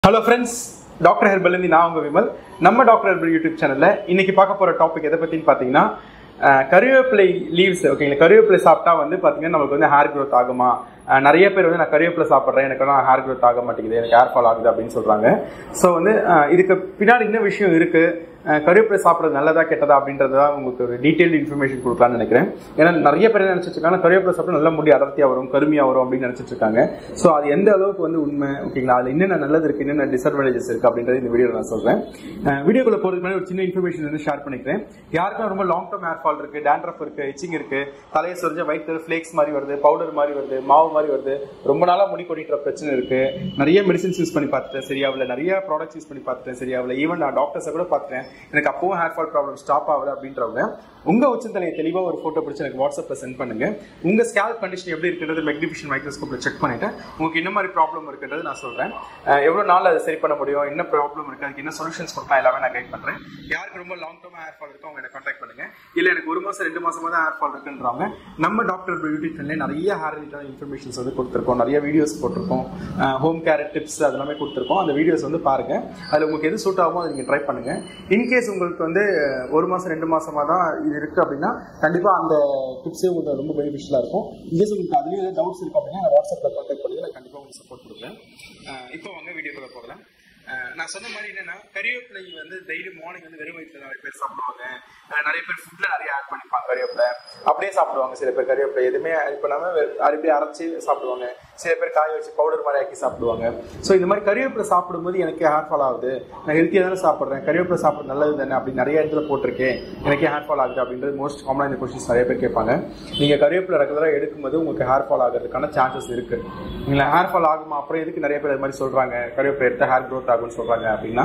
hello friends doctor ஹெர்பல்லேருந்து நான் உங்கள் விமல் நம்ம டாக்டர் ஹெர்பல் யூடியூப் சேனலில் இன்னைக்கு பார்க்க போகிற டாபிக் எதை பற்றின்னு பார்த்தீங்கன்னா அஹ், கருவேப்பிலை லீவ்ஸ் ஓகேங்களா கருவேப்பிலை சாப்பிட்டா வந்து பார்த்தீங்கன்னா நமக்கு வந்து ஹேர் growth ஆகுமா அஹ், நிறைய பேர் வந்து நான் கருவேப்பிலை சாப்பிட்றேன் எனக்கு ஆனால் ஹேர் growth ஆக மாட்டேங்குது எனக்கு ஹேர் ஃபால் ஆகுது அப்படின்னு சொல்கிறாங்க ஸோ வந்து அஹ், இதுக்கு பின்னாடி என்ன விஷயம் இருக்குது கருவேப்பிலை சாப்பிட்றது நல்லதா கெட்டதா அப்படின்றத உங்களுக்கு ஒரு டீட்டெயில்டு இன்ஃபர்மேஷன் கொடுக்கலாம்னு நினைக்கிறேன் ஏன்னா நிறைய பேர் என்ன நினைச்சிட்டு இருக்காங்க கருவேப்பிலை சாப்பிட்டா நல்ல முடி அடர்த்தியா வரும் கருமையா வரும் அப்படின்னு நினைச்சிட்டு இருக்காங்க ஸோ அது எந்த அளவுக்கு வந்து உண்மை ஓகேங்களா அதுல என்னென்ன நல்லது இருக்கு என்னென்ன டிஸ்அட்வான்டேஜஸ் இருக்கு அப்படின்றது இந்த வீடியோவில் நான் சொல்றேன் வீடியோக்குள்ள போறதுக்கு முன்னாடி ஒரு சின்ன இன்ஃபர்மேஷன் வந்து ஷேர் பண்ணிக்கிறேன் யாருக்கும் ரொம்ப லாங் டர்ம் ஹேர் ஃபால் இருக்கு டேண்ட்ரஃப் இருக்கு இச்சிங் இருக்கு தலையை சொரிஞ்ச ஒயிட் ஃபிளேக்ஸ் மாதிரி வருது பவுடர் மாதிரி வருது மாவு மாதிரி வருது ரொம்ப நாளா முடி கொட்டிட்டுற பிரச்சனை இருக்கு நிறைய மெடிசின்ஸ் யூஸ் பண்ணி பார்த்துட்டேன் சரியாகல நிறைய ப்ராடக்ட்ஸ் யூஸ் பண்ணி பார்த்துட்டேன் சரியாகல ஈவன் நான் டாக்டர்ஸை கூட பார்த்துட்டேன் எனக்கு அப்பவும் ஹேர் ஃபால் ப்ராப்ளம் ஸ்டாப் ஆகல அப்படின்றவங்க உங்க உச்சந்தலையை தெளிவா ஒரு போட்டோ பிடிச்சி எனக்கு வாட்ஸ்அப்ல சென்ட் பண்ணுங்க உங்க ஸ்கேல் கண்டிஷன் எப்படி இருக்குன்றது மெக்னிஃபிஷன் மைக்ரோஸ்கோப்ல செக் பண்ணிட்டு உங்களுக்கு என்ன மாதிரி ப்ராப்ளம் இருக்குன்றது நான் சொல்றேன் அஹ் எவ்வளவு நாள் அதை சரி பண்ண முடியும் என்ன ப்ராப்ளம் இருக்கு அதுக்கு என்ன சொல்யூஷன்ஸ் கொடுக்கலாம் எல்லாமே நான் கைட் பண்றேன் யாருக்கு ரொம்ப லாங் டர்ம் ஹேர் ஃபால் இருக்கோ அவங்க என்ன கான்டாக்ட் பண்ணுங்க இல்ல எனக்கு ஒரு மாசம் ரெண்டு மாசமா தான் ஹேர் ஃபால் இருக்குன்றவங்க நம்ம டாக்டர் யூடியூப் சேனல்ல நிறைய ஹேர் ரிலேட்டட் இன்ஃபர்மேஷன்ஸ் வந்து கொடுத்துருக்கோம் நிறைய வீடியோஸ் போட்டிருக்கோம் ஹோம் கேர் டிப்ஸ் அதெல்லாமே கொடுத்துருக்கோம் அந்த வீடியோஸ் வந்து பாருங்க அதுல உங்களுக்கு எது சூட் ஆகுமோ அதை நீங்க ட்ரை பண்ணுங்க இன்கேஸ் உங்களுக்கு வந்து ஒரு மாசம் ரெண்டு மாசமா தான் இது இருக்கு அப்படின்னா கண்டிப்பா அந்த டிப்ஸே உங்களுக்கு ரொம்ப பெனிஃபிஷியலா இருக்கும் இன்கேஸ் உங்களுக்கு அதுலயும் ஏதாவது டவுட்ஸ் இருக்கு அப்படின்னா வாட்ஸ்அப்ல கான்டாக்ட் பண்ணுங்க நான் கண்டிப்பா உங்களுக்கு சப்போர்ட் கொடுக்குறேன் அஹ் இப்போ வாங்க வீடியோக்குள்ள போகலாம் அஹ் நான் சொன்ன மாதிரி என்னன்னா கறிவேப்பிலை வந்து டெய்லி மார்னிங் வந்து வெறும் வயிற்றுல நிறைய பேர் சாப்பிடுவாங்க அஹ் நிறைய பேர் ஃபுட்ல நிறைய ஆட் பண்ணிப்பாங்க கறிவேப்பிலை அப்படியே சாப்பிடுவாங்க சில பேர் கறிவேப்பிலை எதுவுமே ஆட் பண்ணாம வெறும் அப்படியே அரைச்சி சாப்பிடுவாங்க சில பேர் காய வச்சு பவுடர் மாதிரி ஆக்கி சாப்பிடுவாங்க ஸோ இந்த மாதிரி கறிவேப்பிலை சாப்பிடும்போது எனக்கு ஹேர் ஃபால் ஆகுது நான் ஹெல்த்தியாக தானே சாப்பிட்றேன் கறிவேப்பிலை சாப்பிட்றது நல்லது தானே அப்படி நிறைய இடத்துல போட்டிருக்கேன் எனக்கு ஹேர் ஃபால் ஆகுது அப்படின்றது மோஸ்ட் காமனாக இந்த கொஸ்டின்ஸ் நிறைய பேர் கேட்பாங்க நீங்க கறிவேப்பிலை ரெகுலராக எடுக்கும்போது உங்களுக்கு ஹேர் ஃபால் ஆகிறதுக்கான சான்சஸ் இருக்கு நீங்களா ஹேர் ஃபால் ஆகுமா அப்புறம் எதுக்கு நிறைய பேர் அது மாதிரி சொல்றாங்க கறிவேப்பிலை எடுத்தா ஹேர் growth ஆகும்னு சொல்றாங்க அப்படின்னா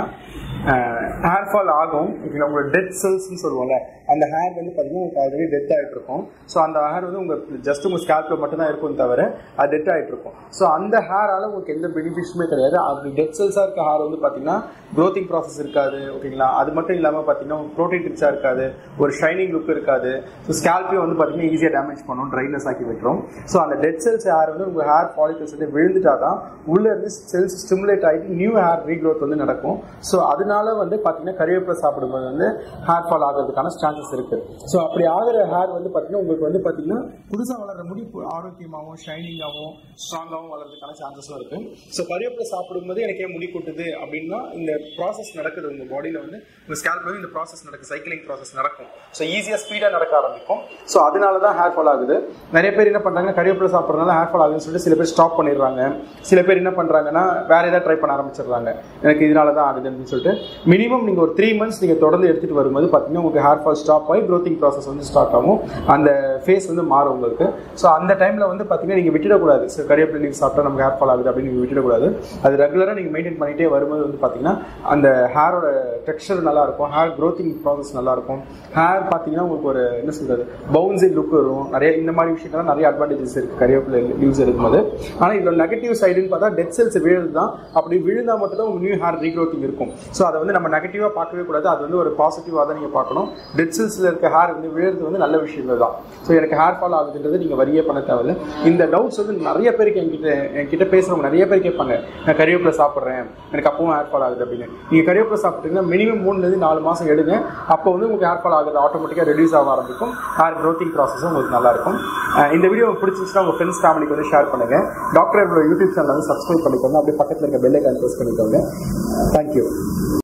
ஹேர் ஃபால் ஆகும் ஓகேங்களா உங்களோட டெத் செல்ஸ்னு சொல்லுவோம்ல அந்த ஹேர் வந்து பார்த்தீங்கன்னா உங்களுக்கு ஆல்ரெடி டெத் ஆகிட்டு இருக்கும் ஸோ அந்த ஹேர் வந்து உங்க ஜஸ்ட் உங்க ஸ்கேல்ப்ல மட்டும் தான் இருக்கும் தவிர அது டெத் ஆகிட்டு இருக்கும் ஸோ அந்த ஹேரால உங்களுக்கு எந்த பெனிஃபிட்ஸுமே கிடையாது அது டெத் செல்ஸாக இருக்க ஹேர் வந்து பார்த்தீங்கன்னா க்ரோத்திங் ப்ராசஸ் இருக்காது ஓகேங்களா அது மட்டும் இல்லாமல் பார்த்தீங்கன்னா ப்ரோட்டீன் ரிச்சாக இருக்காது ஒரு ஷைனிங் லுக் இருக்காது ஸோ ஸ்கேல்ப்பையும் வந்து பார்த்தீங்கன்னா ஈஸியாக டேமேஜ் பண்ணும் ட்ரைனஸ் ஆக்கி விட்டுரும் ஸோ அந்த டெட் செல்ஸ் ஹேர் வந்து உங்கள் ஹேர் ஃபாலிகல்ஸ் வந்து விழுந்துட்டா தான் உள்ள இருந்து செல்ஸ் ஸ்டிமுலேட் ஆகிட்டு நியூ ஹேர் ரீக்ரோத் வந்து நடக்கும் ஸோ அதனால வந்து பார்த்தீங்கன்னா கறிவேப்பிலை சாப்பிடும்போது வந்து ஹேர் ஃபால் ஆகிறதுக்கான சான்சஸ் இருக்கு ஸோ அப்படி ஆகிற ஹேர் வந்து பார்த்தீங்கன்னா உங்களுக்கு வந்து பார்த்தீங்கன்னா புதுசாக வளர்ற முடி பு- ஆரோக்கியமாகவும் ஷைனிங்காகவும் ஸ்ட்ராங்காகவும் வளர்றதுக்கான சான்சஸும் இருக்கு ஸோ கறிவேப்பிலை சாப்பிடும்போது எனக்கு ஏன் முடி கொட்டுது அப்படின்னா இந்த ப்ராசஸ் நடக்குது உங்க பாடியில் வந்து உங்க ஸ்கேல்ப் வந்து இந்த ப்ராசஸ் நடக்கும் சைக்கிளிங் ப்ராசஸ் நடக்கும் ஸோ ஈஸியாக ஸ்பீடாக நடக்க ஆரம்பிக்கும் ஸோ அதனால தான் ஹேர் ஃபால் ஆகுது நிறைய பேர் என்ன பண்றாங்க கறிவேப்பிலை சாப்பிட்றதுனால ஹேர் ஃபால் ஆகுதுன்னு சொல்லிட்டு சில பேர் ஸ்டாப் பண்ணிடுறாங்க சில பேர் என்ன பண்றாங்கன்னா வேற ஏதாவது ட்ரை பண்ண ஆரம்பிச்சிடுறாங்க எனக்கு இதனால தான் ஆகுது அப்படின்னு சொல்லிட்டு மினிமம் நீங்க ஒரு த்ரீ மந்த்ஸ் நீங்க தொடர்ந்து எடுத்துட்டு வரும்போது பார்த்தீங்கன்னா உங்களுக்கு ஹேர் ஃபால் ஸ்டாப் ஆகி க்ரோத்திங் ப்ராசஸ் வந்து ஸ்டார்ட் ஆகும் அந்த ஃபேஸ் வந்து மாறும் உங்களுக்கு ஸோ அந்த டைம்ல வந்து பார்த்தீங்கன்னா நீங்க விட்டுடக்கூடாது ஸோ கறிவேப்பிலை நீங்க சாப்பிட்டா நமக்கு ஹேர் ஃபால் ஆகுது அப்படின்னு நீங்க விட்டுடக்கூடாது அது ரெகுலராக நீங்க மெயின்டைன் பண்ணிட்டே வரும்போது வந்து பார்த்தீங்கன்னா அந்த ஹேரோட டெக்ஸ்டர் நல்லா இருக்கும் ஹேர் க்ரோத்திங் ப்ராசஸ் நல்லா இருக்கும் ஹேர் பார்த்தீங்கன்னா உங்களுக்கு ஒரு என்ன சொல்றது பவுன்சி லுக் வரும் நிறைய இந்த மாதிரி விஷயங்கள்லாம் நிறைய அட்வான்டேஜஸ் இருக்கு கறிவேப்பிலை யூஸ் எடுக்கும்போது ஆனால் இதோட நெகட்டிவ் சைடுன்னு பார்த்தா டெட் செல்ஸ் விழுது தான் அப்படி விழுந்தா மட்டும் தான் உங்க நியூ ஹேர் ரீக்ரோத்திங் இருக்கும் ஸோ அதை வந்து நம்ம நெகட்டிவாக பார்க்கவே கூடாது அது வந்து ஒரு பாசிட்டிவாக தான் நீங்கள் பார்க்கணும் டெட் செல்ஸில் இருக்க ஹேர் வந்து விழுறது வந்து நல்ல விஷயங்கள் தான் ஸோ எனக்கு ஹேர் ஃபால் ஆகுதுன்றது நீங்கள் வரியே பண்ண தேவையில்ல இந்த டவுட்ஸ் வந்து நிறைய பேருக்கு என்கிட்ட என்கிட்ட பேசுகிறவங்க நிறைய பேர் கேட்பாங்க நான் கறிவேப்பிலை சாப்பிட்றேன் எனக்கு அப்பவும் ஹேர் ஃபால் ஆகுது அப்படின்னு நீங்கள் கறிவேப்பிலை சாப்பிட்டீங்கன்னா மினிமம் மூணுலேருந்து நாலு மாதம் எடுங்க அப்போ வந்து உங்களுக்கு ஹேர் ஃபால் ஆகுது ஆட்டோமேட்டிக்காக ரெடியூஸ் ஆக ஆரம்பிக்கும் ஹேர் க்ரோத்திங் ப்ராசஸும் உங்களுக்கு நல்லா இருக்கும் அஹ் இந்த வீடியோ உங்களுக்கு பிடிச்சிருச்சுன்னா உங்கள் ஃப்ரெண்ட்ஸ் ஃபேமிலிக்கு வந்து ஷேர் பண்ணுங்க டாக்டர் யூடியூப் சேனல் வந்து சப்ஸ்கிரைப் பண்ணிக்கோங்க அப்படியே பக்கத்தில் இருக்க பெல்லைக்கான் ப்ரெஸ் பண்ணிக்கோங்க தேங்க்யூ